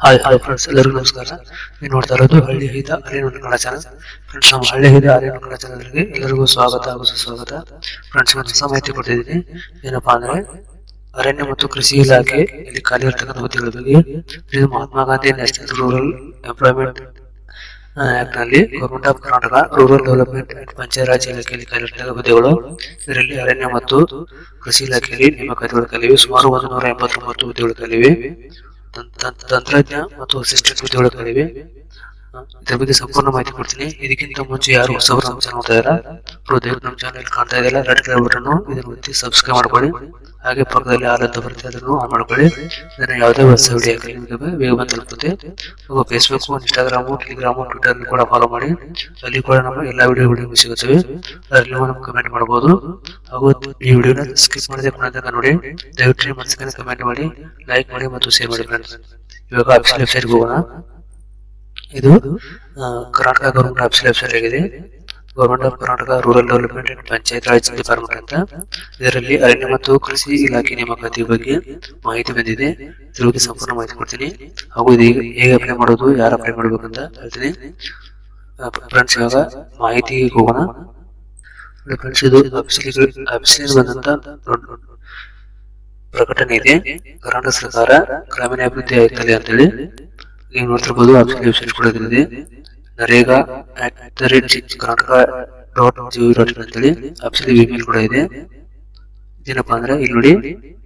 Hi hi friends ಎಲ್ಲರಿಗೂ ನಮಸ್ಕಾರ ನೀವು ನೋಡ್ತಾ ಇರೋದು ಹಳ್ಳಿ ಹಿತ ಅರೇನು ಕನ್ನಡ ಚಾನಲ್ ಫ್ರೆಂಡ್ಸ್ ನಮ್ಮ ಹಳ್ಳಿ ಹಿತ ಅರೇನು ಕನ್ನಡ ಚಾನಲ್ಗೆ ಎಲ್ಲರಿಗೂ ಸ್ವಾಗತ ಹಾಗೂ ಸುಸ್ವಾಗತ ಫ್ರೆಂಡ್ಸ್ ಒಂದು ಹೊಸ ಮಾಹಿತಿ ಕೊಟ್ಟಿದ್ದೀನಿ ಏನಪ್ಪಾ ಅಂದ್ರೆ ಅರಣ್ಯ ಮತ್ತು ಕೃಷಿ ಇಲಾಖೆ ಇಲ್ಲಿ ಖಾಲಿ ಇರ್ತಕ್ಕಂಥ ಹುದ್ದೆಗಳ ಬಗ್ಗೆ ಇದು Mahatma Gandhi national rural employment act ನಲ್ಲಿ government of Karnataka rural development and Panchayat Raj ಇಲಾಖೆಯಲ್ಲಿ ಖಾಲಿ ಇರ್ತಕ್ಕಂಥ ಹುದ್ದೆಗಳು ಇದರಲ್ಲಿ ಅರಣ್ಯ ಮತ್ತು ಕೃಷಿ ಇಲಾಖೆಯಲ್ಲಿ ನೇಮಕಾತಿಗಳು ಕಲಿವೆ ಸುಮಾರು ಒಂದು ನೂರ ಎಂಬತ್ತೊಂಬತ್ತು ಹುದ್ದೆಗಳು ಕಲಿವೆ ತಂ- ತಂ- ತಂತ್ರಜ್ಞ ಮತ್ತು ಅಸಿಸ್ಟೆಂಟ್ ಹುದ್ದೆಗಳು ಕಲಿವೆ ಆ, ಇದ್ರ ಬಗ್ಗೆ ಸಂಪೂರ್ಣ ಮಾಹಿತಿ ಕೊಡ್ತೀನಿ ಇದಕ್ಕಿಂತ ಮುಂಚೆ ಯಾರು ಹೊಸಬರು ನಮ್ಮ ಚಾನಲ್ ನೋಡ್ತಾ ಇದ್ದಾರೆ ಅವರು ದಯವಿಟ್ಟು ನಮ್ಮ ಚಾನಲ್ ಕಾಣ್ತಾ ಇದೆಯಲ್ಲ ರೆಡ್ ಕಲರ್ ಬಟನ್ ಇದನ್ನು ಒತ್ತಿ ಸಬ್ಸ್ಕ್ರೈಬ್ ಮಾಡ್ಕೊಳ್ಳಿ ಹಾಗೆ ಪಕ್ಕದಲ್ಲಿ ಆಲ್ ಅಂತ ಬರುತ್ತೆ ಅದನ್ನು ಆನ್ ಮಾಡ್ಕೊಳ್ಳಿ ಇದನ್ನು ಯಾವುದೇ ಹೊಸ ವಿಡಿಯೋ ಹಾಕಲಿ ನಿಮಗೆ ಬೇಗ ಬಂದು ತಲುಪುತ್ತೆ ಹಾಗೂ ಫೇಸ್ಬುಕ್ ಇನ್ಸ್ಟಾಗ್ರಾಮು ಟೆಲಿಗ್ರಾಮು ಟ್ವಿಟರ್ ಕೂಡ ಫಾಲೋ ಮಾಡಿ ಅಲ್ಲಿ ಕೂಡ ನಮ್ಮ ಎಲ್ಲ ವಿಡಿಯೋಗಳು ಸಿಗುತ್ತವೆ ಅದರಲ್ಲಿ ನಾವು ಕಮೆಂಟ್ ಮಾಡಬಹುದು ಹಾಗೂ ಈ ವಿಡಿಯೋನ ಸ್ಕಿಪ್ ಮಾಡದೆ ಕೊನೆ ತನಕ ನೋಡಿ ದಯವಿಟ್ಟು ನಿಮ್ಮ ಮನಸ್ಸಿಗೆ ಕಮೆಂಟ್ ಮಾಡಿ ಲೈಕ್ ಮಾಡಿ ಮತ್ತು ಶೇರ್ ಮಾಡಿ ಫ್ರೆಂಡ್ಸ್ ಇವಾಗ ಆಫೀಸ್ ವೆಬ್ಸೈಟ್ಗೆ ಹೋಗೋಣ ಇದು ಆ, ಕರ್ನಾಟಕ ಗೌರ್ಮೆಂಟ್ ಆಫೀಸ್ ವೆಬ್ಸೈಟ್ ಆಗಿದೆ government of Karnataka rural development and Panchayat Raj department ಅಂತ ಇದರಲ್ಲಿ ಅರಣ್ಯ ಮತ್ತು ಕೃಷಿ ಇಲಾಖೆ ನೇಮಕಾತಿ ಬಗ್ಗೆ ಮಾಹಿತಿ ಬಂದಿದೆ ಇದ್ರ ಬಗ್ಗೆ ಸಂಪೂರ್ಣ ಮಾಹಿತಿ ಕೊಡ್ತೀನಿ ಹಾಗೂ ಇದು ಹೇಗೆ- ಹೇಗೆ ಅಪ್ಲೈ ಮಾಡೋದು ಯಾರು ಅಪ್ಲೈ ಮಾಡ್ಬೇಕಂತ ಹೇಳ್ತೀನಿ ಫ್ರೆಂಡ್ಸ್ ಇವಾಗ ಮಾಹಿತಿಗೆ ಹೋಗೋಣ ಫ್ರೆಂಡ್ಸ್ ಇದು ಆಫೀಸಿನಲ್ಲಿ ಬಂದಂತ ದೊಡ್ಡ ಪ್ರಕಟಣೆ ಇದೆ ಕರ್ನಾಟಕ ಸರ್ಕಾರ ಗ್ರಾಮೀಣಾಭಿವೃದ್ಧಿ ಆಯುಕ್ತಾಲಯ ಅಂತೇಳಿ ನೀವು ನೋಡ್ತಿರ್ಬೋದು ಆಫೀಸಿಯಲ್ ವೆಬ್ಸೈಟ್ ಕೂಡ ಇದೆ NREGA at the rate Karnataka dot G O dot in ಅಂತೇಳಿ ಆಫೀಸಿಯಲ್ ಇಮೇಲ್ ಕೂಡ ಇದೆ ಏನಪ್ಪಾ ಅಂದ್ರೆ ಇಲ್ಲಿ ನೋಡಿ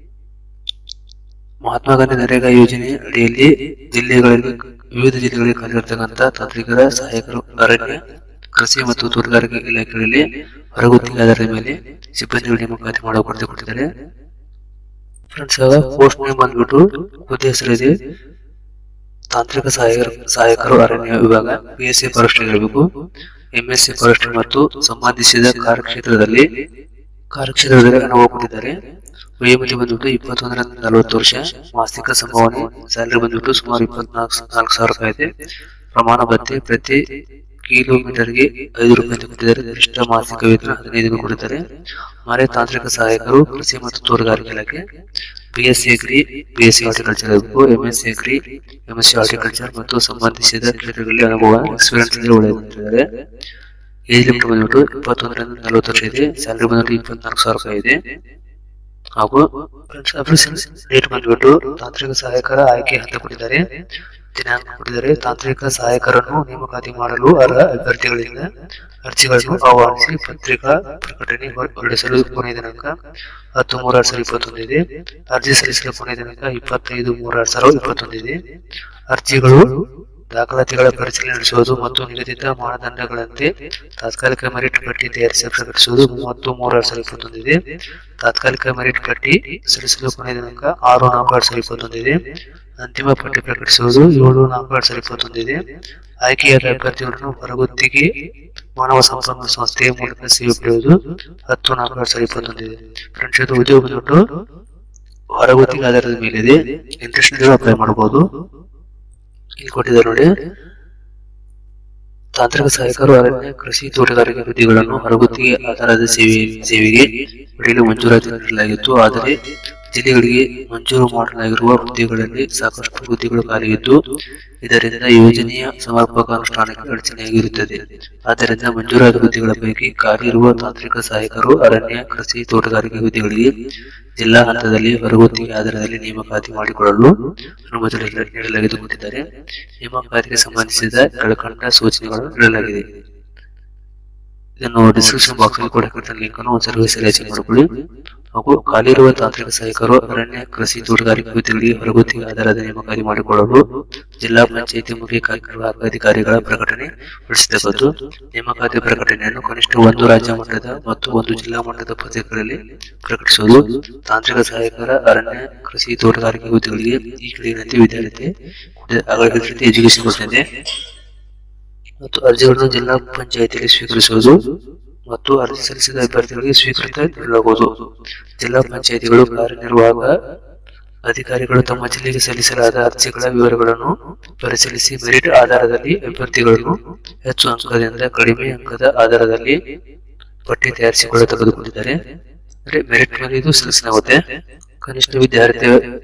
ಮಹಾತ್ಮ ಗಾಂಧಿ ನರೇಗಾ ಯೋಜನೆ ಅಡಿಯಲ್ಲಿ ಜಿಲ್ಲೆಗಳಲ್ಲಿ ವಿವಿಧ ಜಿಲ್ಲೆಗಳಿಗೆ ಕಾರ್ಯರತಕ್ಕಂಥ ತಾಂತ್ರಿಕರ ಸಹಾಯಕರು ಅರಣ್ಯ ಕೃಷಿ ಮತ್ತು ತೋಟಗಾರಿಕೆ ಇಲಾಖೆಗಳಲ್ಲಿ ಹೊರಗುತ್ತಿಗೆ ಆಧಾರದ ಮೇಲೆ ಸಿಬ್ಬಂದಿಗಳ ನೇಮಕಾತಿ ಮಾಡೋ ಕೊರತೆ ಕೊಟ್ಟಿದ್ದಾರೆ ಫ್ರೆಂಡ್ಸ್ ಇವಾಗ ಪೋಸ್ಟ್ ನೇಮ್ ಬಂದ್ಬಿಟ್ಟು ಹುದ್ದೆ ಹೆಸರಿದೆ ತಾಂತ್ರಿಕ ಸಹಾಯಕರು ಸಹಾಯಕರು ಅರಣ್ಯ ವಿಭಾಗ ಪಿ ಎಸ್ ಸಿ ಫಾರೆಸ್ಟ್ರಿ ಇರಬೇಕು ಎಂ ಎಸ್ ಸಿ ಫಾರೆಸ್ಟ್ರಿ ಮತ್ತು ಸಂಬಂಧಿಸಿದ ಕಾರ್ಯಕ್ಷೇತ್ರದಲ್ಲಿ ಕಾರ್ಯಕ್ಷೇತ್ರದಲ್ಲಿ ಅನುಭವ ಹೊಂದಿದ್ದಾರೆ ವಯೋಮಿತಿ ಬಂದ್ಬಿಟ್ಟು ಇಪ್ಪತ್ತೊಂದರಿಂದ ನಲವತ್ತು ವರ್ಷ ಮಾಸಿಕ ಸಂಭಾವನೆ ಸ್ಯಾಲರಿ ಬಂದ್ಬಿಟ್ಟು ಸುಮಾರು ಇಪ್ಪತ್ನಾಲ್ಕು ನಾಲ್ಕು ಸಾವಿರ ರೂಪಾಯಿ ಇದೆ ಪ್ರಮಾಣ ಭತ್ಯೆ ಪ್ರತಿ ಕಿಲೋಮೀಟರ್ಗೆ ಐದು ರೂಪಾಯಿ ಅಂತ ಕೊಟ್ಟಿದ್ದಾರೆ ಗರಿಷ್ಠ ಮಾಸಿಕ ವೇತನ ಹದಿನೈದು ಕೊಟ್ಟಿದ್ದಾರೆ ಮಾರೆ ತಾಂತ್ರಿಕ ಸಹಾಯಕರು ಕೃಷಿ ಮತ್ತು ತೋಟಗಾರಿಕೆ ಇಲಾಖೆ B S C agri B S C horticulture ಇರಬೇಕು M S C agri M S C horticulture ಮತ್ತು ಸಂಬಂಧಿಸಿದ ಕ್ಷೇತ್ರಗಳಲ್ಲಿ ಅನುಭವ ಎಕ್ಸ್ಪೀರಿಯನ್ಸ್ ಇದ್ರೆ ಒಳ್ಳೆಯದು ಅಂತಿದ್ದಾರೆ ಏಜ್ ಲಿಮಿಟ್ ಬಂದ್ಬಿಟ್ಟು ಇಪ್ಪತ್ತೊಂದರಿಂದ ನಲವತ್ತು ವರ್ಷ ಇದೆ ಸ್ಯಾಲರಿ ಬಂದ್ಬಿಟ್ಟು ಇಪ್ಪತ್ನಾಲ್ಕು ಸಾವಿರ ರೂಪಾಯಿ ಇದೆ ಹಾಗೂ ಡೇಟ್ ಬಂದ್ಬಿಟ್ಟು ತಾಂತ್ರಿಕ ಸಹಾಯಕರ ಆಯ್ಕೆ ಹಂತ ಕೊಟ್ಟಿದ್ದಾರೆ ದಿನಾಂಕ ಕೊಟ್ಟಿದ್ದಾರೆ ತಾಂತ್ರಿಕ ಸಹಾಯಕರನ್ನು ನೇಮಕಾತಿ ಮಾಡಲು ಅರ್ಹ ಅಭ್ಯರ್ಥಿಗಳಿಂದ ಅರ್ಜಿಗಳನ್ನು ಆಹ್ವಾನಿಸಿ ಪತ್ರಿಕಾ ಪ್ರಕಟಣೆ ಹೊರ- ಹೊರಡಿಸಲು ಕೊನೆಯ ದಿನಾಂಕ ಹತ್ತು ಮೂರು ಎರಡ್ ಸಾವಿರದ ಇಪ್ಪತ್ತೊಂದು ಇದೆ ಅರ್ಜಿ ಸಲ್ಲಿಸಲು ಕೊನೆಯ ದಿನಾಂಕ ಇಪ್ಪತ್ತೈದು ಮೂರು ಎರಡ್ ಸಾವಿರದ ಇಪ್ಪತ್ತೊಂದು ಇದೆ ಅರ್ಜಿಗಳು ದಾಖಲಾತಿಗಳ ಪರಿಶೀಲನೆ ನಡೆಸುವುದು ಮತ್ತು ನಿಗದಿತ ಮಾನದಂಡಗಳಂತೆ ತಾತ್ಕಾಲಿಕ ಮೆರಿಟ್ ಪಟ್ಟಿ ತಯಾರಿಸಿ ಪ್ರಕಟಿಸುವುದು ಮೂವತ್ತು ಮೂರು ಎರಡ್ ಸಾವಿರದ ಇಪ್ಪತ್ತೊಂದು ಇದೆ ತಾತ್ಕಾಲಿಕ ಮೆರಿಟ್ ಪಟ್ಟಿ ಸಲ್ಲಿಸಲು ಕೊನೆಯ ದಿನಾಂಕ ಆರು ನಾಲ್ಕು ಎರಡ್ ಸಾವಿರದ ಇಪ್ಪತ್ತೊಂದು ಇದೆ ಅಂತಿಮ ಪಟ್ಟಿ ಪ್ರಕಟಿಸುವುದು ಏಳು ನಾಲ್ಕು ಎರಡ್ ಸಾವಿರದ ಇಪ್ಪತ್ತೊಂದು ಇದೆ ಆಯ್ಕೆಯಾದ ಅಭ್ಯರ್ಥಿಗಳನ್ನು ಹೊರಗುತ್ತಿಗೆ ಮಾನವ ಸಂಪನ್ಮೂಲ ಸಂಸ್ಥೆಯ ಮೂಲಕ ಸೇವೆ ಪಡೆಯುವುದು ಹತ್ತು ನಾಲ್ಕು ಎರಡ್ ಸಾವಿರದ ಇಪ್ಪತ್ತೊಂದು ಇದೆ ಫ್ರೆಂಡ್ಸ್ ಇದು ಉದ್ಯೋಗ ಬಂದ್ಬಿಟ್ಟು ಹೊರಗುತ್ತಿಗೆ ಆಧಾರದ ಮೇಲಿದೆ ಇಂಟ್ರೆಸ್ಟ್ ಇದ್ದರೆ ಅಪ್ಲೈ ಮಾಡಬಹುದು ಇಲ್ಲಿ ಕೊಟ್ಟಿದ್ದಾರೆ ನೋಡಿ ತಾಂತ್ರಿಕ ಸಹಾಯಕರು ಅರಣ್ಯ ಕೃಷಿ ತೋಟಗಾರಿಕೆ ಹುದ್ದೆಗಳನ್ನು ಹೊರಗುತ್ತಿಗೆ ಆಧಾರದ ಸೇವೆ ಸೇವೆಗೆ ಪಡೆಯಲು ಮಂಜೂರಾತಿ ನೀಡಲಾಗಿತ್ತು ಆದರೆ ಜಿಲ್ಲೆಗಳಿಗೆ ಮಂಜೂರು ಮಾಡಲಾಗಿರುವ ಹುದ್ದೆಗಳಲ್ಲಿ ಸಾಕಷ್ಟು ಹುದ್ದೆಗಳು ಖಾಲಿಯಿದ್ದು ಇದರಿಂದ ಯೋಜನೆಯ ಸಮರ್ಪಕ ಅನುಷ್ಠಾನಕ್ಕೆ ಅಡಚಣೆಯಾಗಿರುತ್ತದೆ ಆದ್ದರಿಂದ ಮಂಜೂರಾದ ಹುದ್ದೆಗಳ ಪೈಕಿ ಖಾಲಿ ಇರುವ ತಾಂತ್ರಿಕ ಸಹಾಯಕರು ಅರಣ್ಯ ಕೃಷಿ ತೋಟಗಾರಿಕೆ ಹುದ್ದೆಗಳಿಗೆ ಜಿಲ್ಲಾ ಹಂತದಲ್ಲಿ ಹೊರಗುತ್ತಿಗೆ ಆಧಾರದಲ್ಲಿ ನೇಮಕಾತಿ ಮಾಡಿಕೊಳ್ಳಲು ಅನುಮತಿ ನೀಡಲ- ನೀಡಲಾಗಿದೆ ಕೊಟ್ಟಿದ್ದಾರೆ ನೇಮಕಾತಿಗೆ ಸಂಬಂಧಿಸಿದ ಕೆಳಕಂಡ ಸೂಚನೆಗಳನ್ನು ನೀಡಲಾಗಿದೆ ಇದನ್ನು ಡಿಸ್ಕ್ರಿಪ್ಷನ್ ಬಾಕ್ಸ್ ಅಲ್ಲಿ ಕೊಡಕ್ಕೆ ಲಿಂಕ್ ಅನ್ನು ಒಂದ್ಸರಿ ಸೆಲೆಕ್ಷನ್ ಮಾಡಿಕೊಳ್ಳಿ ಹಾಗೂ ಖಾಲಿ ಇರುವ ತಾಂತ್ರಿಕ ಸಹಾಯಕರು ಅರಣ್ಯ ಕೃಷಿ ತೋಟಗಾರಿಕೆ ಹುದ್ದೆಗಳಿಗೆ ಹೊರಗುತ್ತಿಗೆ ಆಧಾರದ ನೇಮಕಾತಿ ಮಾಡಿಕೊಳ್ಳಲು ಜಿಲ್ಲಾ ಪಂಚಾಯಿತಿ ಮುಖ್ಯ ಕಾರ್ಯನಿರ್ವಾಹಕ ಅಧಿಕಾರಿಗಳ ಪ್ರಕಟಣೆ ಹೊರಡಿಸತಕ್ಕದ್ದು ನೇಮಕಾತಿ ಪ್ರಕಟಣೆಯನ್ನು ಕನಿಷ್ಠ ಒಂದು ರಾಜ್ಯ ಮಟ್ಟದ ಮತ್ತು ಒಂದು ಜಿಲ್ಲಾ ಮಟ್ಟದ ಪತ್ರಿಕೆಗಳಲ್ಲಿ ಪ್ರಕಟಿಸುವುದು ತಾಂತ್ರಿಕ ಸಹಾಯಕರ ಅರಣ್ಯ ಕೃಷಿ ತೋಟಗಾರಿಕೆ ಹುದ್ದೆಗಳಿಗೆ ಈ ಕೆಳಗಿನಂತೆ ವಿದ್ಯಾರ್ಥಿ ಎಜುಕೇಶನ್ ಕೊಡ್ತಿದೆ ಮತ್ತು ಅರ್ಜಿಗಳನ್ನು ಜಿಲ್ಲಾ ಪಂಚಾಯಿತಿಯಲ್ಲಿ ಸ್ವೀಕರಿಸುವುದು ಮತ್ತು ಅರ್ಜಿ ಸಲ್ಲಿಸಿದ ಅಭ್ಯರ್ಥಿಗಳಿಗೆ ಸ್ವೀಕೃತ ನೀಡಲಾಗುವುದು ಜಿಲ್ಲಾ ಪಂಚಾಯಿತಿಗಳು ಕಾರ್ಯನಿರ್ವಾಹಕ ಅಧಿಕಾರಿಗಳು ತಮ್ಮ ಜಿಲ್ಲೆಗೆ ಸಲ್ಲಿಸಲಾದ ಅರ್ಜಿಗಳ ವಿವರಗಳನ್ನು ಪರಿಶೀಲಿಸಿ ಮೆರಿಟ್ ಆಧಾರದಲ್ಲಿ ಅಭ್ಯರ್ಥಿಗಳನ್ನು ಹೆಚ್ಚು ಅಂಕದಿಂದ ಕಡಿಮೆ ಅಂಕದ ಆಧಾರದಲ್ಲಿ ಪಟ್ಟಿ ತಯಾರಿಸಿಕೊಳ್ಳಲು ತೆಗೆದುಕೊಂಡಿದ್ದಾರೆ ಅಂದ್ರೆ ಮೆರಿಟ್ ಮೇಲೆ ಇದು ಸೆಲೆಕ್ಷನ್ ಆಗುತ್ತೆ ಕನಿಷ್ಠ ವಿದ್ಯಾರ್ಥಿ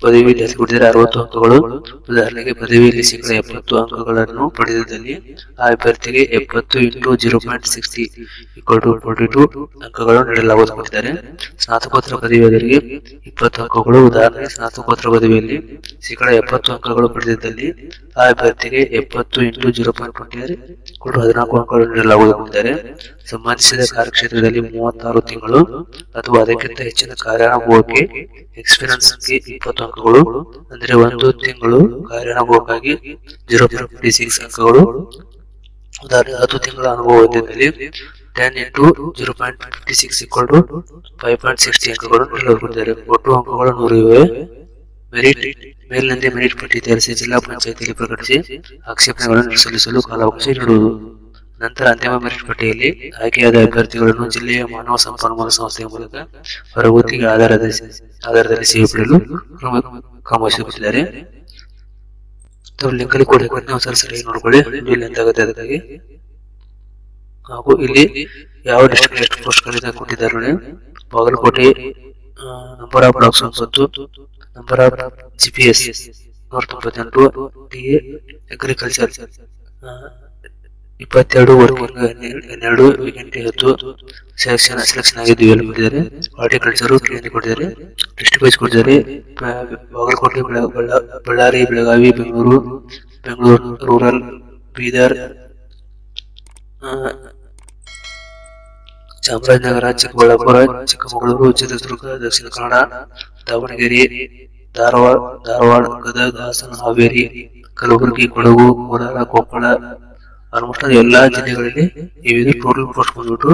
ಪದವಿ ವಿದ್ಯಾರ್ಥಿ ಕೊಟ್ಟಿದ್ದಾರೆ ಅರವತ್ತು ಅಂಕಗಳು ಉದಾಹರಣೆಗೆ ಪದವಿಯಲ್ಲಿ ಶೇಕಡ ಎಪ್ಪತ್ತು ಅಂಕಗಳನ್ನು ಪಡೆದಿದ್ದಲ್ಲಿ ಆ ಅಭ್ಯರ್ಥಿಗೆ ಎಪ್ಪತ್ತು into zero point sixty equal to forty two ಅಂಕಗಳನ್ನು ನೀಡಲಾಗುವುದು ಕೊಟ್ಟಿದ್ದಾರೆ ಸ್ನಾತಕೋತ್ತರ ಪದವಿಯವರಿಗೆ ಇಪ್ಪತ್ತು ಅಂಕಗಳು ಉದಾಹರಣೆಗೆ ಸ್ನಾತಕೋತ್ತರ ಪದವಿಯಲ್ಲಿ ಶೇಕಡ ಎಪ್ಪತ್ತು ಅಂಕಗಳು ಪಡೆದಿದ್ದಲ್ಲಿ ಆ ಅಭ್ಯರ್ಥಿಗೆ ಎಪ್ಪತ್ತು ಇಂಟು ಜೀರೋ ಪಾಯಿಂಟ್ ಟ್ವೆಂಟಿ ಕೊಟ್ಟು ಹದಿನಾಲ್ಕು ಅಂಕಗಳನ್ನು ನೀಡಲಾಗುವುದು ಕೊಟ್ಟಿದ್ದಾರೆ ಸಂಬಂಧಿಸಿದ ಕಾರ್ಯಕ್ಷೇತ್ರದಲ್ಲಿ ಮೂವತ್ತಾರು ತಿಂಗಳು ಅಥವಾ ಅದಕ್ಕಿಂತ ಹೆಚ್ಚಿನ ಕಾರ್ಯಾನುಭವಕ್ಕೆ ಎಕ್ಸ್ಪೀರಿಯನ್ಸ್ಗೆ ಇಪ್ಪತ್ತು ಅಂಕಗಳು ಅಂದ್ರೆ ಒಂದು ತಿಂಗಳು ಕಾರ್ಯಾನುಭವಕ್ಕಾಗಿ ಜೀರೋ ಪಾಯಿಂಟ್ ಫಿಫ್ಟಿ ಸಿಕ್ಸ್ ಅಂಕಗಳು ಉದಾಹರಣೆ ಹತ್ತು ತಿಂಗಳ ಅನುಭವ ಹೊಂದಿದ್ದಲ್ಲಿ ten into zero point fifty six equal to five point sixty ಅಂಕಗಳು ನೀಡಲಾಗುತ್ತಿದ್ದಾರೆ ಒಟ್ಟು ಅಂಕಗಳು ನೂರು ಇವೆ ಮೆರಿಟ್ ಮೇಲಿನಂತೆ ಮೆರಿಟ್ ಪಟ್ಟಿ ತಯಾರಿಸಿ ಜಿಲ್ಲಾ ಪಂಚಾಯತಿಯಲ್ಲಿ ಪ್ರಕಟಿಸಿ ಆಕ್ಷೇಪಣೆಗಳನ್ನು ಸಲ್ಲಿಸಲು ಕಾಲಾವಕಾಶ ನೀಡುವುದು ನಂತರ ಅಂತಿಮ ಮೆರಿಟ್ ಪಟ್ಟಿಯಲ್ಲಿ ಆಯ್ಕೆಯಾದ ಅಭ್ಯರ್ಥಿಗಳನ್ನು ಜಿಲ್ಲೆಯ ಮಾನವ ಸಂಪನ್ಮೂಲ ಸಂಸ್ಥೆಯ ಮೂಲಕ ಹೊರಗುತ್ತಿಗೆ ಆಧಾರದ ಆಧಾರದಲ್ಲಿ ಸೇವೆ ಪಡೆಯಲು ಕ್ರಮ ಕ್ರಮವಹಿಸಿಕೊಟ್ಟಿದ್ದಾರೆ ಲಿಂಕಲ್ಲಿ ಕೂಡ ಒಂದ್ಸಲ ಸರಿಯಾಗಿ ನೋಡ್ಕೊಳ್ಳಿ ಇಲ್ಲಿ ಅಂತ ಆಗುತ್ತೆ ಅದಕ್ಕಾಗಿ ಹಾಗೂ ಇಲ್ಲಿ ಯಾವ ಡಿಸ್ಟ್ರಿಕ್ಟ್ ಎಷ್ಟು ಪೋಸ್ಟ್ ಗಳಿಂದ ಕೊಟ್ಟಿದ್ದಾರೆ ನೋಡಿ ಬಾಗಲಕೋಟೆ ನಂಬರ್ ಆಫ್ ಬ್ಲಾಕ್ಸ್ ಒಂಬತ್ತು number of G P S ನೂರ ತೊಂಬತ್ತೆಂಟು ಡಿ ಎ ಅಗ್ರಿಕಲ್ಚರ್ ಇಪ್ಪತ್ತೆರಡು ವರ್ಕಿಂಗ್ ಹನ್ನೆರಡು ವೇಕೆಂಟಿ ಹತ್ತು ಸೆಲೆಕ್ಷನ್ ಸೆಲೆಕ್ಷನ್ ಆಗಿದ್ದೀವಿ ಎಲ್ಲ ಕೊಟ್ಟಿದ್ದಾರೆ ಹಾರ್ಟಿಕಲ್ಚರ್ ಟ್ರೈನಿಂಗ್ ಕೊಟ್ಟಿದ್ದಾರೆ ಡಿಸ್ಟ್ರಿಕ್ಟ್ ವೈಸ್ ಕೊಟ್ಟಿದ್ದಾರೆ ಬ- ಬಾಗಲಕೋಟೆ ಬೆಳ- ಬಳ್ಳ- ಬಳ್ಳಾರಿ ಬೆಳಗಾವಿ ಬೆಂಗಳೂರು ಬೆಂಗಳೂರು ರೂರಲ್ ಬೀದರ್ ಆ, ಚಾಮರಾಜನಗರ ಚಿಕ್ಕಬಳ್ಳಾಪುರ ಚಿಕ್ಕಮಗಳೂರು ಚಿತ್ರದುರ್ಗ ದಕ್ಷಿಣ ಕನ್ನಡ ದಾವಣಗೆರೆ ಧಾರವಾಡ ಧಾರವಾಡ ಗದಗ ಹಾಸನ ಹಾವೇರಿ ಕಲಬುರಗಿ ಕೊಡಗು ಕೋಲಾರ ಕೊಪ್ಪಳ ಆಲ್ಮೋಸ್ಟ್ ಎಲ್ಲಾ ಜಿಲ್ಲೆಗಳಲ್ಲಿ ಇವಿದು ಟೋಟಲ್ ಪೋಸ್ಟ್ ಬಂದ್ಬಿಟ್ಟು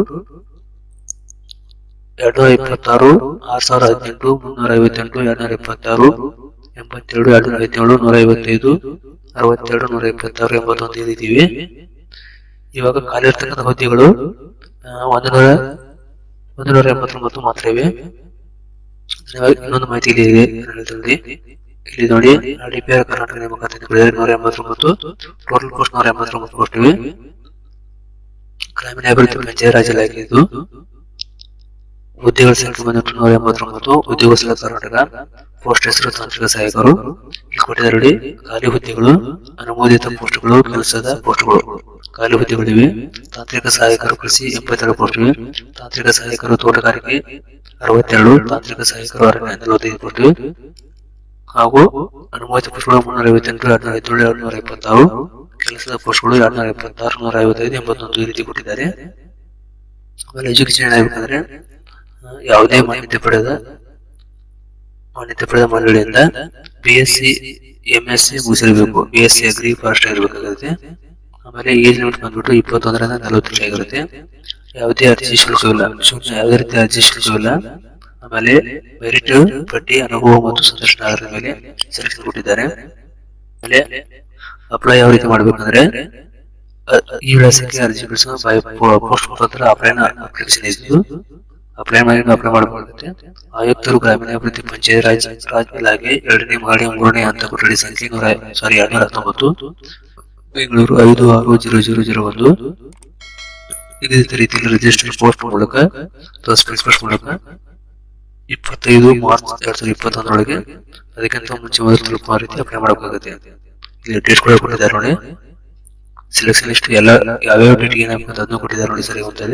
ಎರಡು ಇಪ್ಪತ್ತಾರು ಆರ್ ಸಾವಿರದ ಹದಿನೆಂಟು ಮುನ್ನೂರ ಐವತ್ತೆಂಟು ಎರಡ್ನೂರ ಇಪ್ಪತ್ತಾರು ಎಂಬತ್ತೆರಡು ಎರಡ್ನೂರ ಐವತ್ತೇಳು ನೂರ ಐವತ್ತೈದು ಅರವತ್ತೆರಡು ನೂರ ಇಪ್ಪತ್ತಾರು ಎಂಬತ್ತೊಂದು ಇದ್ದೀವಿ ಇವಾಗ ಖಾಲಿ ಇರ್ತಕ್ಕಂಥ ಹುದ್ದೆಗಳು ಆ, ಒಂದು ನೂರ ಒಂದು ನೂರ ಎಂಬತ್ತೊಂಬತ್ತು ಮಾತ್ರ ಇವೆ ಇವಾಗ ಇನ್ನೊಂದು ಮಾಹಿತಿ ಇಲ್ಲಿ ಇದೆ ಕನ್ನಡದಲ್ಲಿ. ಇಲ್ಲಿ ನೋಡಿ ಡಿಪಿಆರ್ ಕರ್ನಾಟಕ ನೇಮಕಾತಿ ಕೊಟ್ಟಿದ್ದಾರೆ ನೂರ ಎಂಬತ್ತೊಂಬತ್ತು ಟೋಟಲ್ ಪೋಸ್ಟ್ ನೂರ ಎಂಬತ್ತೊಂಬತ್ತು ಪೋಸ್ಟ್ ಇವೆ ಗ್ರಾಮೀಣ ಅಭಿವೃದ್ಧಿ ಪಂಚಾಯತ್ ರಾಜ್ ಇಲಾಖೆ ಇದು ಹುದ್ದೆಗಳ ಸಂಖ್ಯೆ ಬಂದ್ಬಿಟ್ಟು ನೂರ ಎಂಬತ್ತೊಂಬತ್ತು ಉದ್ಯೋಗ ಕರ್ನಾಟಕ ಪೋಸ್ಟ್ ಹೆಸರು ತಾಂತ್ರಿಕ ಸಹಾಯಕರು ಇಲ್ಲಿ ಕೊಟ್ಟಿದ್ದಾರೆ ನೋಡಿ ಖಾಲಿ ಹುದ್ದೆಗಳು ಅನುಮೋದಿತ ಪೋಸ್ಟ್ಗಳು ಕೆಲಸದ ಪೋಸ್ಟ್ಗಳು ಖಾಲಿ ಹುದ್ದೆಗಳಿವೆ ತಾಂತ್ರಿಕ ಸಹಾಯಕರು ಕೃಷಿ ಎಪ್ಪತ್ತೆರಡು ಪೋಸ್ಟ್ ಇವೆ ತಾಂತ್ರಿಕ ಸಹಾಯಕರು ತೋಟಗಾರಿಕೆ ಅರವತ್ತೆರಡು ತಾಂತ್ರಿಕ ಸಹಾಯಕರು ಅರಣ್ಯ ನಲವತ್ತೈದು ಪೋಸ್ಟ್ ಇವೆ ಹಾಗೂ ಅನುಮೋದಿತ ಪೋಸ್ಟ್ಗಳು ಮುನ್ನೂರ ಐವತ್ತೆಂಟು ಎರಡ್ನೂರ ಐವತ್ತೇಳು ಎರಡ್ನೂರ ಇಪ್ಪತ್ತಾರು ಕೆಲಸದ ಪೋಸ್ಟ್ಗಳು ಎರಡ್ನೂರ ಎಪ್ಪತ್ತಾರು ನೂರ ಐವತ್ತೈದು ಎಂಬತ್ತೊಂದು ಈ ರೀತಿ ಕೊಟ್ಟಿದ್ದಾರೆ ಆಮೇಲೆ ಎಜುಕೇಶನ್ ಹೇಳ್ಬೇಕಂದ್ರೆ ಆ, ಯಾವುದೇ ಮಾನ್ಯತೆ ಪಡೆದ ಮಾನ್ಯತೆ ಪಡೆದ ಮಂಡಳಿಯಿಂದ B S C M S C ಮುಗಿಸಿರ್ಬೇಕು B S C agri forest ಇರಬೇಕಾಗುತ್ತೆ ಆಮೇಲೆ ಏಜ್ ಲಿಮಿಟ್ ಬಂದ್ಬಿಟ್ಟು ಇಪ್ಪತ್ತೊಂದರಿಂದ ನಲವತ್ತು ವರ್ಷ ಆಗಿರುತ್ತೆ ಯಾವುದೇ ಅರ್ಜಿ ಶುಲ್ಕವಿಲ್ಲ ಶೂನ್ಯ ಯಾವುದೇ ರೀತಿ ಅರ್ಜಿ ಶುಲ್ಕವಿಲ್ಲ ಆಮೇಲೆ ಮೆರಿಟ್ ಪಟ್ಟಿ ಅನುಭವ ಮತ್ತು ಸಂದರ್ಶನ ಆಧಾರದ ಮೇಲೆ ಸೆಲೆಕ್ಷನ್ ಕೊಟ್ಟಿದ್ದಾರೆ ಆಮೇಲೆ ಅಪ್ಲೈ ಯಾವ ರೀತಿ ಮಾಡ್ಬೇಕಂದ್ರೆ ಅ- ಈ ವಿಳಾಸಕ್ಕೆ ಅರ್ಜಿ ಬಿಡಿಸುವ ಪೋಸ್ಟ್ ಮುಖಾಂತರ ಅಪ್ಲೈ ಅಪ್ಲಿಕೇಶನ್ ಇದ್ದು ಅಪ್ಲೈ ಮಾಡಿ ಅಪ್ಲೈ ಮಾಡಬೇಕಾಗುತ್ತೆ ಆಯುಕ್ತರು ಗ್ರಾಮೀಣ ಅಭಿವೃದ್ಧಿ ಪಂಚಾಯತ್ ರಾಜ್ ರಾಜ್ ಇಲಾಖೆ ಎರಡನೇ ಮಾಡಿ ಮೂರನೇ ಹಂತ ಕೊಠಡಿ ಸಂಖ್ಯೆ ನೂರ ಸಾರಿ ಎರಡ್ನೂರ ಹತ್ತೊಂಬತ್ತು ಬೆಂಗಳೂರು ಐದು ಆರು ಜೀರೋ ಜೀರೋ ಜೀರೋ ಒಂದು ನಿಗದಿತ ರೀತಿಯಲ್ಲಿ ರಿಜಿಸ್ಟರ್ ಪೋಸ್ಟ್ ಮೂಲಕ ಅಥವಾ ಸ್ಪೀಡ್ ಪೋಸ್ಟ್ ಮೂಲಕ ಇಪ್ಪತ್ತೈದು ಮಾರ್ಚ್ ಎರಡ್ ಸಾವಿರದ ಇಪ್ಪತ್ತೊಂದರೊಳಗೆ ಅದಕ್ಕಿಂತ ಮುಂಚೆ ಮೊದಲು ತಲುಪುವ ರೀತಿ ಅಪ್ಲೈ ಮಾಡಬೇಕಾಗುತ್ತೆ ಇಲ್ಲಿ ಡೇಟ್ ಕೂಡ ಕೊಟ್ಟಿದ್ದಾರೆ ನೋಡಿ ಸೆಲೆಕ್ಷನ್ ಲಿಸ್ಟ್ ಎಲ್ಲ ಯಾವ್ಯಾವ ಡೇಟ್ಗೆ ಏನಾಗಬೇಕು ಅದನ್ನು ಕೊಟ್ಟಿದ್ದಾರೆ ನೋಡಿ ಸರಿ ಹೋಗ್ತದೆ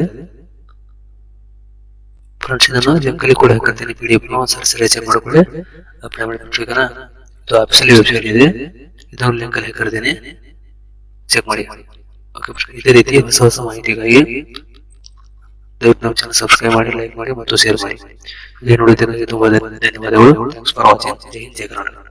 ಫ್ರೆಂಡ್ಸ್ ನಾನು ಲಿಂಕಲ್ಲಿ ಕೂಡ ಹಾಕಿರ್ತೀನಿ ಪಿ ಡಿ ಎಫ್ ಒಂದ್ಸರಿ ಸರಿ ಚೆಕ್ ಮಾಡ್ಕೊಳ್ಳಿ ಅಪ್ಲೈ ಮಾಡಿ ಈಗನ ಇದು ಆಫೀಸಲ್ಲಿ ವೆಬ್ಸೈಟ್ ಇದೆ ಇದನ್ನು ಲಿಂಕಲ್ಲಿ ಹಾಕಿರ್ತೀನಿ ಚೆಕ್ ಮಾಡಿ ಓಕೆ ಇದೇ ರೀತಿ ಹೊಸ ಹೊಸ ಮಾಹಿತಿಗಾಗಿ ದಯವಿಟ್ಟು ನಮ್ಮ ಚಾನಲ್ ಸಬ್ಸ್ಕ್ರೈಬ್ ಮಾಡಿ ಲೈಕ್ ಮಾಡಿ ಮತ್ತು ಶೇರ್ ಮಾಡಿ ಇದೇ ನೋಡಿದ್ದಕ್ಕಾಗಿ ತುಂಬಾ ಧನ್ಯವಾದಗಳು ಥ್ಯಾಂಕ್ಸ್ ಫಾರ್ ವಾಚಿಂಗ್ ಜೈ ಹಿಂದ್ ಜೈ ಕರ್ನಾಟಕ